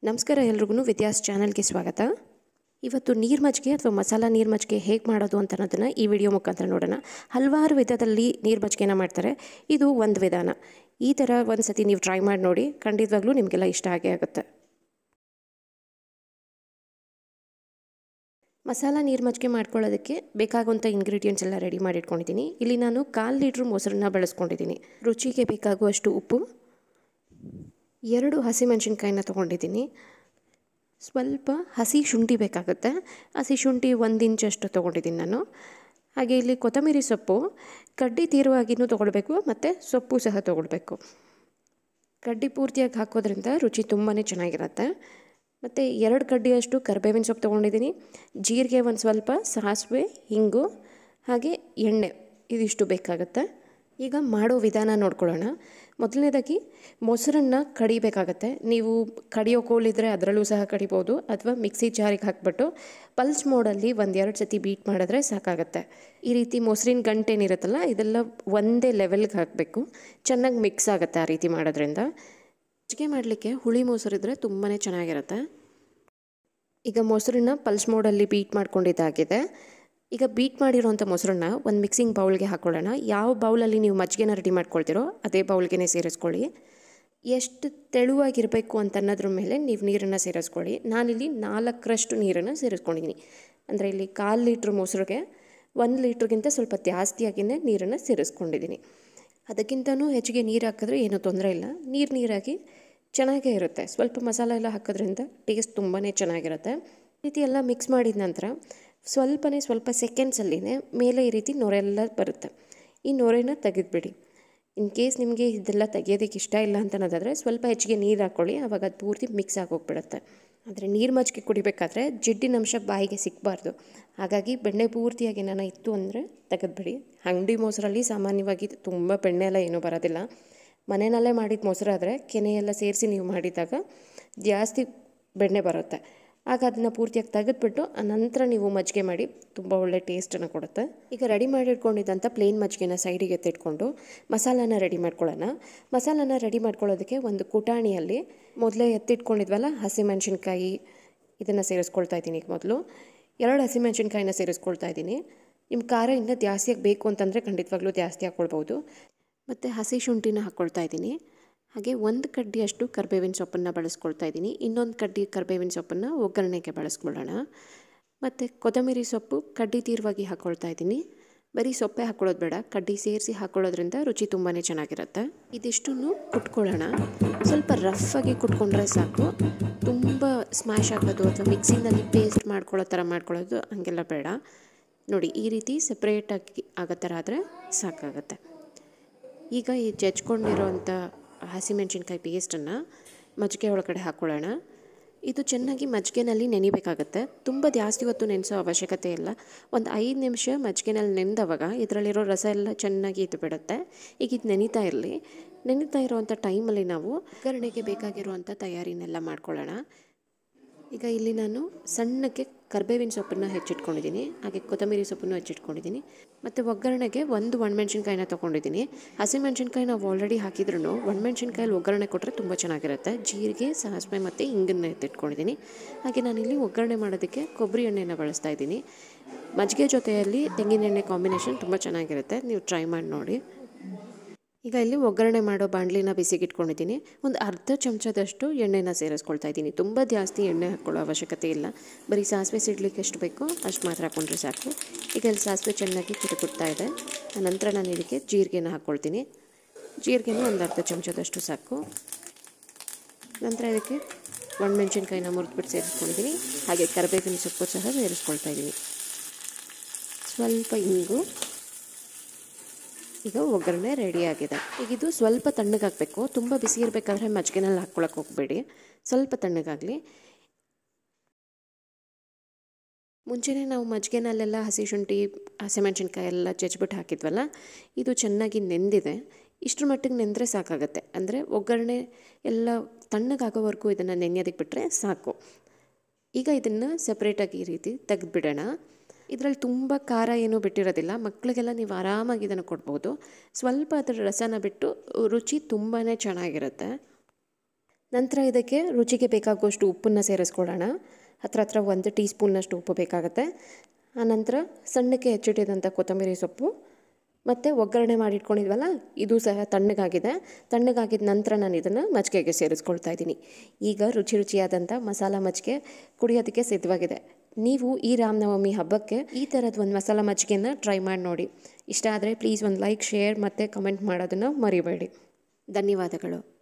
ನಮಸ್ಕಾರ ಎಲ್ರಿಗೂ ವಿದ್ಯಾಸ್ ಚಾನಲ್ಗೆ ಸ್ವಾಗತ ಇವತ್ತು ನೀರು ಮಜ್ಜಿಗೆ ಅಥವಾ ಮಸಾಲ ನೀರು ಮಜ್ಜಿಗೆ ಹೇಗೆ ಮಾಡೋದು ಅಂತ ಅನ್ನೋದನ್ನು ಈ ವಿಡಿಯೋ ಮುಖಾಂತರ ನೋಡೋಣ ಹಲವಾರು ವಿಧದಲ್ಲಿ ನೀರು ಮಜ್ಜಿಗೆನ ಮಾಡ್ತಾರೆ ಇದು ಒಂದು ವಿಧಾನ ಈ ಥರ ಒಂದು ಸತಿ ನೀವು ಟ್ರೈ ಮಾಡಿ ನೋಡಿ ಖಂಡಿತವಾಗ್ಲೂ ನಿಮಗೆಲ್ಲ ಇಷ್ಟ ಆಗೇ ಆಗುತ್ತೆ ಮಸಾಲ ನೀರು ಮಜ್ಜಿಗೆ ಮಾಡ್ಕೊಳ್ಳೋದಕ್ಕೆ ಬೇಕಾಗುವಂಥ ಇಂಗ್ರೀಡಿಯೆಂಟ್ಸ್ ಎಲ್ಲ ರೆಡಿ ಮಾಡಿ ಇಟ್ಕೊಂಡಿದ್ದೀನಿ ಇಲ್ಲಿ ನಾನು ಕಾಲು ಲೀಟ್ರ್ ಮೊಸರನ್ನ ಬಳಸ್ಕೊಂಡಿದ್ದೀನಿ ರುಚಿಗೆ ಬೇಕಾಗುವಷ್ಟು ಉಪ್ಪು ಎರಡು ಹಸಿಮೆಣಸಿನ್ಕಾಯಿನ ತೊಗೊಂಡಿದ್ದೀನಿ ಸ್ವಲ್ಪ ಹಸಿ ಶುಂಠಿ ಬೇಕಾಗುತ್ತೆ ಹಸಿ ಶುಂಠಿ ಒಂದು ಇಂಚಷ್ಟು ತೊಗೊಂಡಿದ್ದೀನಿ ನಾನು ಹಾಗೆ ಇಲ್ಲಿ ಕೊತ್ತಂಬರಿ ಸೊಪ್ಪು ಕಡ್ಡಿ ತೀರವಾಗಿಯೂ ತೊಗೊಳ್ಬೇಕು ಮತ್ತು ಸೊಪ್ಪು ಸಹ ತೊಗೊಳ್ಬೇಕು ಕಡ್ಡಿ ಪೂರ್ತಿಯಾಗಿ ಹಾಕೋದ್ರಿಂದ ರುಚಿ ತುಂಬಾ ಚೆನ್ನಾಗಿರುತ್ತೆ ಮತ್ತು ಎರಡು ಕಡ್ಡಿಯಷ್ಟು ಕರಿಬೇವಿನ ಸೊಪ್ಪು ತೊಗೊಂಡಿದ್ದೀನಿ ಜೀರಿಗೆ ಒಂದು ಸ್ವಲ್ಪ ಸಾಸಿವೆ ಹಿಂಗು ಹಾಗೆ ಎಣ್ಣೆ ಇದಿಷ್ಟು ಬೇಕಾಗುತ್ತೆ ಈಗ ಮಾಡೋ ವಿಧಾನ ನೋಡ್ಕೊಳ್ಳೋಣ ಮೊದಲನೇದಾಗಿ ಮೊಸರನ್ನು ಕಡಿಬೇಕಾಗತ್ತೆ ನೀವು ಕಡಿಯೋ ಕೋಲಿದ್ರೆ ಅದರಲ್ಲೂ ಸಹ ಕಡಿಬೋದು ಅಥವಾ ಮಿಕ್ಸಿ ಜಾರಿಗೆ ಹಾಕ್ಬಿಟ್ಟು ಪಲ್ಸ್ ಮೋಡಲ್ಲಿ ಒಂದೆರಡು ಸತಿ ಬೀಟ್ ಮಾಡಿದ್ರೆ ಸಾಕಾಗತ್ತೆ ಈ ರೀತಿ ಮೊಸರಿನ ಗಂಟೇನಿರುತ್ತಲ್ಲ ಇದೆಲ್ಲ ಒಂದೇ ಲೆವೆಲ್ಗೆ ಹಾಕಬೇಕು ಚೆನ್ನಾಗಿ ಮಿಕ್ಸ್ ಆಗುತ್ತೆ ಆ ರೀತಿ ಮಾಡೋದ್ರಿಂದ ಮಜ್ಜಿಗೆ ಮಾಡಲಿಕ್ಕೆ ಹುಳಿ ಮೊಸರಿದ್ರೆ ತುಂಬಾ ಚೆನ್ನಾಗಿರುತ್ತೆ ಈಗ ಮೊಸರನ್ನ ಪಲ್ಸ್ ಮೋಡಲ್ಲಿ ಬೀಟ್ ಮಾಡ್ಕೊಂಡಿದ್ದಾಗಿದೆ ಈಗ ಬೀಟ್ ಮಾಡಿರೋಂಥ ಮೊಸರನ್ನ ಒಂದು ಮಿಕ್ಸಿಂಗ್ ಬೌಲ್ಗೆ ಹಾಕ್ಕೊಳ್ಳೋಣ ಯಾವ ಬೌಲಲ್ಲಿ ನೀವು ಮಜ್ಜಿಗೆನ ರೆಡಿ ಮಾಡ್ಕೊಳ್ತೀರೋ ಅದೇ ಬೌಲ್ಗೆ ಸೇರಿಸ್ಕೊಳ್ಳಿ ಎಷ್ಟು ತೆಳುವಾಗಿರಬೇಕು ಅಂತ ಅನ್ನೋದ್ರ ಮೇಲೆ ನೀವು ನೀರನ್ನು ಸೇರಿಸ್ಕೊಳ್ಳಿ ನಾನಿಲ್ಲಿ ನಾಲ್ಕರಷ್ಟು ನೀರನ್ನು ಸೇರಿಸ್ಕೊಂಡಿದ್ದೀನಿ ಅಂದರೆ ಇಲ್ಲಿ ಕಾಲು ಲೀಟ್ರ್ ಮೊಸರಿಗೆ ಒಂದು ಲೀಟ್ರಿಗಿಂತ ಸ್ವಲ್ಪ ಜಾಸ್ತಿಯಾಗಿಯೇ ನೀರನ್ನು ಸೇರಿಸ್ಕೊಂಡಿದ್ದೀನಿ ಅದಕ್ಕಿಂತನೂ ಹೆಚ್ಚಿಗೆ ನೀರು ಹಾಕಿದ್ರೆ ಏನೂ ತೊಂದರೆ ಇಲ್ಲ ನೀರು ನೀರಾಗಿ ಚೆನ್ನಾಗೇ ಇರುತ್ತೆ ಸ್ವಲ್ಪ ಮಸಾಲ ಎಲ್ಲ ಹಾಕೋದ್ರಿಂದ ಟೇಸ್ಟ್ ತುಂಬಾ ಚೆನ್ನಾಗಿರುತ್ತೆ ಈ ರೀತಿ ಎಲ್ಲ ಮಿಕ್ಸ್ ಮಾಡಿದ ನಂತರ ಸ್ವಲ್ಪನೇ ಸ್ವಲ್ಪ ಸೆಕೆಂಡ್ಸಲ್ಲಿನೇ ಮೇಲೆ ಈ ರೀತಿ ನೊರೆಲ್ಲ ಬರುತ್ತೆ ಈ ನೊರೆನ ತೆಗೆದುಬಿಡಿ ಇನ್ ಕೇಸ್ ನಿಮಗೆ ಇದೆಲ್ಲ ತೆಗಿಯೋದಕ್ಕೆ ಇಷ್ಟ ಇಲ್ಲ ಅಂತ ಅನ್ನೋದಾದರೆ ಸ್ವಲ್ಪ ಹೆಚ್ಚಿಗೆ ನೀರು ಹಾಕ್ಕೊಳ್ಳಿ ಆವಾಗ ಅದು ಪೂರ್ತಿ ಮಿಕ್ಸ್ ಆಗೋಗ್ಬಿಡುತ್ತೆ ಆದರೆ ನೀರು ಮಜ್ಜಿಗೆ ಕುಡಿಬೇಕಾದ್ರೆ ಜಿಡ್ಡಿನ ಅಂಶ ಬಾಯಿಗೆ ಸಿಕ್ಕಬಾರ್ದು ಹಾಗಾಗಿ ಬೆಣ್ಣೆ ಪೂರ್ತಿಯಾಗಿ ಏನಾನ ಇತ್ತು ಅಂದರೆ ತೆಗೆದುಬಿಡಿ ಅಂಗಡಿ ಮೊಸರಲ್ಲಿ ಸಾಮಾನ್ಯವಾಗಿ ತುಂಬ ಬೆಣ್ಣೆ ಎಲ್ಲ ಏನೂ ಬರೋದಿಲ್ಲ ಮನೆಯಲ್ಲೇ ಮಾಡಿದ ಮೊಸರಾದರೆ ಕೆನೆ ಎಲ್ಲ ಸೇರಿಸಿ ನೀವು ಮಾಡಿದಾಗ ಜಾಸ್ತಿ ಬೆಣ್ಣೆ ಬರುತ್ತೆ ಆಗ ಅದನ್ನು ಪೂರ್ತಿಯಾಗಿ ತೆಗೆದುಬಿಟ್ಟು ನಂತರ ನೀವು ಮಜ್ಜಿಗೆ ಮಾಡಿ ತುಂಬ ಒಳ್ಳೆ ಟೇಸ್ಟನ್ನು ಕೊಡುತ್ತೆ ಈಗ ರೆಡಿ ಮಾಡಿ ಇಟ್ಕೊಂಡಿದ್ದಂಥ ಪ್ಲೇನ್ ಮಜ್ಜಿಗೆನ ಸೈಡಿಗೆ ಎತ್ತಿಟ್ಕೊಂಡು ಮಸಾಲಾನ ರೆಡಿ ಮಾಡ್ಕೊಳ್ಳೋಣ ಮಸಾಲಾನ ರೆಡಿ ಮಾಡ್ಕೊಳ್ಳೋದಕ್ಕೆ ಒಂದು ಕುಟಾಣಿಯಲ್ಲಿ ಮೊದಲೇ ಎತ್ತಿಟ್ಕೊಂಡಿದ್ವಲ್ಲ ಹಸಿಮೆಣ್ಸಿನ್ಕಾಯಿ ಇದನ್ನು ಸೇರಿಸ್ಕೊಳ್ತಾ ಇದ್ದೀನಿ ಈಗ ಮೊದಲು ಎರಡು ಹಸಿಮೆಣ್ಸಿನ್ಕಾಯಿನ ಸೇರಿಸ್ಕೊಳ್ತಾ ಇದ್ದೀನಿ ನಿಮ್ಮ ಖಾರ ಇನ್ನೂ ಜಾಸ್ತಿಯಾಗಿ ಬೇಕು ಅಂತಂದರೆ ಖಂಡಿತವಾಗ್ಲೂ ಜಾಸ್ತಿ ಹಾಕ್ಕೊಳ್ಬೋದು ಮತ್ತು ಹಸಿ ಶುಂಠಿನ ಹಾಕ್ಕೊಳ್ತಾ ಇದ್ದೀನಿ ಹಾಗೆ ಒಂದು ಕಡ್ಡಿಯಷ್ಟು ಕರ್ಬೇವಿನ ಸೊಪ್ಪನ್ನು ಬಳಸ್ಕೊಳ್ತಾ ಇದ್ದೀನಿ ಇನ್ನೊಂದು ಕಡ್ಡಿ ಕರ್ಬೇವಿನ ಸೊಪ್ಪನ್ನು ಒಗ್ಗರಣೆಗೆ ಬಳಸ್ಕೊಳ್ಳೋಣ ಮತ್ತು ಕೊತ್ತಂಬರಿ ಸೊಪ್ಪು ಕಡ್ಡಿ ತೀರವಾಗಿ ಹಾಕ್ಕೊಳ್ತಾ ಇದ್ದೀನಿ ಬರೀ ಸೊಪ್ಪೆ ಹಾಕ್ಕೊಳ್ಳೋದು ಬೇಡ ಕಡ್ಡಿ ಸೇರಿಸಿ ಹಾಕ್ಕೊಳ್ಳೋದ್ರಿಂದ ರುಚಿ ತುಂಬಾ ಚೆನ್ನಾಗಿರುತ್ತೆ ಇದಿಷ್ಟನ್ನು ಕುಟ್ಕೊಳ್ಳೋಣ ಸ್ವಲ್ಪ ರಫಾಗಿ ಕುಟ್ಕೊಂಡ್ರೆ ಸಾಕು ತುಂಬ ಸ್ಮ್ಯಾಶ್ ಆಗೋದು ಅಥವಾ ಮಿಕ್ಸಿನಲ್ಲಿ ಪೇಸ್ಟ್ ಮಾಡ್ಕೊಳ್ಳೋ ಥರ ಮಾಡ್ಕೊಳ್ಳೋದು ಹಂಗೆಲ್ಲ ಬೇಡ ನೋಡಿ ಈ ರೀತಿ ಸಪ್ರೇಟಾಗಿ ಆಗೋ ಥರ ಆದರೆ ಸಾಕಾಗತ್ತೆ ಈಗ ಈ ಜಜ್ಕೊಂಡಿರೋಂಥ ಹಸಿಮೆಣ್ಸಿನ್ಕಾಯಿ ಪೇಸ್ಟನ್ನು ಮಜ್ಜಿಗೆ ಒಳಗಡೆ ಹಾಕ್ಕೊಳ್ಳೋಣ ಇದು ಚೆನ್ನಾಗಿ ಮಜ್ಜಿಗೆನಲ್ಲಿ ನೆನಿಬೇಕಾಗತ್ತೆ ತುಂಬ ಜಾಸ್ತಿ ಹೊತ್ತು ನೆನೆಸೋ ಅವಶ್ಯಕತೆ ಇಲ್ಲ ಒಂದು ಐದು ನಿಮಿಷ ಮಜ್ಜಿಗೆನಲ್ಲಿ ನೆನೆದವಾಗ ಇದರಲ್ಲಿರೋ ರಸ ಎಲ್ಲ ಚೆನ್ನಾಗಿ ಇದು ಬಿಡುತ್ತೆ ಈಗ ಇದು ನೆನೀತಾ ಇರಲಿ ನೆನೀತಾ ಇರೋವಂಥ ಟೈಮಲ್ಲಿ ನಾವು ಒಗ್ಗರಣೆಗೆ ಬೇಕಾಗಿರುವಂಥ ತಯಾರಿನೆಲ್ಲ ಮಾಡ್ಕೊಳ್ಳೋಣ ಈಗ ಇಲ್ಲಿ ನಾನು ಸಣ್ಣಕ್ಕೆ ಕರ್ಬೇವಿನ ಸೊಪ್ಪನ್ನು ಹೆಚ್ಚಿಟ್ಕೊಂಡಿದ್ದೀನಿ ಹಾಗೆ ಕೊತ್ತಂಬರಿ ಸೊಪ್ಪನ್ನು ಹೆಚ್ಚಿಟ್ಕೊಂಡಿದ್ದೀನಿ ಮತ್ತು ಒಗ್ಗರಣೆಗೆ ಒಂದು ಒಣಮೆಣ್ಸಿನ್ಕಾಯಿನ ತೊಗೊಂಡಿದ್ದೀನಿ ಹಸಿಮೆಣ್ಸಿನ್ಕಾಯಿ ನಾವು ಆಲ್ರೆಡಿ ಹಾಕಿದ್ರೂ ಒಣಮೆಣ್ಸಿನ್ಕಾಯಲ್ಲಿ ಒಗ್ಗರಣೆ ಕೊಟ್ಟರೆ ತುಂಬ ಚೆನ್ನಾಗಿರುತ್ತೆ ಜೀರಿಗೆ ಸಾಸಿವೆ ಮತ್ತು ಹಿಂಗನ್ನು ಎತ್ತಿಟ್ಕೊಂಡಿದ್ದೀನಿ ಹಾಗೆ ನಾನಿಲ್ಲಿ ಒಗ್ಗರಣೆ ಮಾಡೋದಕ್ಕೆ ಕೊಬ್ಬರಿ ಎಣ್ಣೆನ ಬಳಸ್ತಾ ಇದ್ದೀನಿ ಮಜ್ಜಿಗೆ ಜೊತೆಯಲ್ಲಿ ತೆಂಗಿನ ಎಣ್ಣೆ ಕಾಂಬಿನೇಷನ್ ತುಂಬ ಚೆನ್ನಾಗಿರುತ್ತೆ ನೀವು ಟ್ರೈ ಮಾಡಿ ನೋಡಿ ಈಗ ಇಲ್ಲಿ ಒಗ್ಗರಣೆ ಮಾಡೋ ಬಾಣಲಿನ ಬಿಸಿಗೆ ಇಟ್ಕೊಂಡಿದ್ದೀನಿ ಒಂದು ಅರ್ಧ ಚಮಚದಷ್ಟು ಎಣ್ಣೆನ ಸೇರಿಸ್ಕೊಳ್ತಾ ಇದ್ದೀನಿ ತುಂಬ ಜಾಸ್ತಿ ಎಣ್ಣೆ ಹಾಕ್ಕೊಳ್ಳೋ ಅವಶ್ಯಕತೆ ಇಲ್ಲ ಬರೀ ಸಾಸಿವೆ ಸಿಡ್ಲಿಕ್ಕೆ ಎಷ್ಟು ಬೇಕೋ ಅಷ್ಟು ಮಾತ್ರ ಹಾಕ್ಕೊಂಡ್ರೆ ಸಾಕು ಈಗ ಇಲ್ಲಿ ಸಾಸಿವೆ ಚೆನ್ನಾಗಿ ಕಿಟುಕುಡ್ತಾ ಇದೆ ನಂತರ ನಾನು ಇದಕ್ಕೆ ಜೀರಿಗೆನ ಹಾಕ್ಕೊಳ್ತೀನಿ ಜೀರಿಗೆನೂ ಒಂದು ಅರ್ಧ ಚಮಚದಷ್ಟು ಸಾಕು ನಂತರ ಇದಕ್ಕೆ ಒಣಮೆಣ್ಸಿನ್ಕಾಯಿನ ಮುರಿದ್ಬಿಟ್ಟು ಸೇರಿಸ್ಕೊಂಡಿದ್ದೀನಿ ಹಾಗೆ ಕರಿಬೇವಿನ ಸೊಪ್ಪು ಸಹ ಸೇರಿಸ್ಕೊಳ್ತಾ ಇದ್ದೀನಿ ಸ್ವಲ್ಪ ಇಂಗು ಈಗ ಒಗ್ಗರಣೆ ರೆಡಿಯಾಗಿದೆ ಈಗ ಇದು ಸ್ವಲ್ಪ ತಣ್ಣಗಾಗಬೇಕು ತುಂಬ ಬಿಸಿ ಇರಬೇಕಾದ್ರೆ ಮಜ್ಜಿಗೆನಲ್ಲಿ ಹಾಕ್ಕೊಳಕ್ಕೆ ಹೋಗಬೇಡಿ ಸ್ವಲ್ಪ ತಣ್ಣಗಾಗಲಿ ಮುಂಚೆನೇ ನಾವು ಮಜ್ಜಿಗೆನಲ್ಲೆಲ್ಲ ಹಸಿ ಶುಂಠಿ ಹಸಿಮೆಣ್ಸಿನ್ಕಾಯಿ ಎಲ್ಲ ಜಜ್ಬಿಟ್ಟು ಹಾಕಿದ್ವಲ್ಲ ಇದು ಚೆನ್ನಾಗಿ ನೆಂದಿದೆ ಇಷ್ಟರ ಮಟ್ಟಿಗೆ ನೆಂದರೆ ಸಾಕಾಗತ್ತೆ ಅಂದರೆ ಒಗ್ಗರಣೆ ಎಲ್ಲ ತಣ್ಣಗಾಗೋವರೆಗೂ ಇದನ್ನು ನೆನೆಯೋದಕ್ಕೆ ಬಿಟ್ಟರೆ ಸಾಕು ಈಗ ಇದನ್ನು ಸಪ್ರೇಟಾಗಿ ಈ ರೀತಿ ತೆಗೆದುಬಿಡೋಣ ಇದರಲ್ಲಿ ತುಂಬ ಖಾರ ಏನೂ ಬಿಟ್ಟಿರೋದಿಲ್ಲ ಮಕ್ಕಳಿಗೆಲ್ಲ ನೀವು ಆರಾಮಾಗಿ ಇದನ್ನು ಕೊಡ್ಬೋದು ಸ್ವಲ್ಪ ಅದರ ರಸನ ಬಿಟ್ಟು ರುಚಿ ತುಂಬಾ ಚೆನ್ನಾಗಿರುತ್ತೆ ನಂತರ ಇದಕ್ಕೆ ರುಚಿಗೆ ಬೇಕಾಗುವಷ್ಟು ಉಪ್ಪನ್ನು ಸೇರಿಸ್ಕೊಳ್ಳೋಣ ಹತ್ರ ಹತ್ರ ಒಂದು ಟೀ ಸ್ಪೂನ್ನಷ್ಟು ಉಪ್ಪು ಬೇಕಾಗುತ್ತೆ ಆನಂತರ ಸಣ್ಣಕ್ಕೆ ಹೆಚ್ಚಿಟ್ಟಿದಂಥ ಕೊತ್ತಂಬರಿ ಸೊಪ್ಪು ಮತ್ತು ಒಗ್ಗರಣೆ ಮಾಡಿಟ್ಕೊಂಡಿದ್ವಲ್ಲ ಇದು ಸಹ ತಣ್ಣಗಾಗಿದೆ ತಣ್ಣಗಾಗಿದ ನಂತರ ನಾನು ಇದನ್ನು ಮಜ್ಜಿಗೆಗೆ ಸೇರಿಸ್ಕೊಳ್ತಾ ಇದ್ದೀನಿ ಈಗ ರುಚಿ ರುಚಿಯಾದಂಥ ಮಸಾಲ ಮಜ್ಜಿಗೆ ಕುಡಿಯೋದಕ್ಕೆ ಸಿದ್ಧವಾಗಿದೆ ನೀವು ಈ ರಾಮನವಮಿ ಹಬ್ಬಕ್ಕೆ ಈ ಥರದ ಒಂದು ಮಸಾಲ ಮಜ್ಜಿಗೆನ ಟ್ರೈ ಮಾಡಿ ನೋಡಿ ಇಷ್ಟ ಆದರೆ ಪ್ಲೀಸ್ ಒಂದು ಲೈಕ್ ಶೇರ್ ಮತ್ತು ಕಮೆಂಟ್ ಮಾಡೋದನ್ನು ಮರಿಬೇಡಿ ಧನ್ಯವಾದಗಳು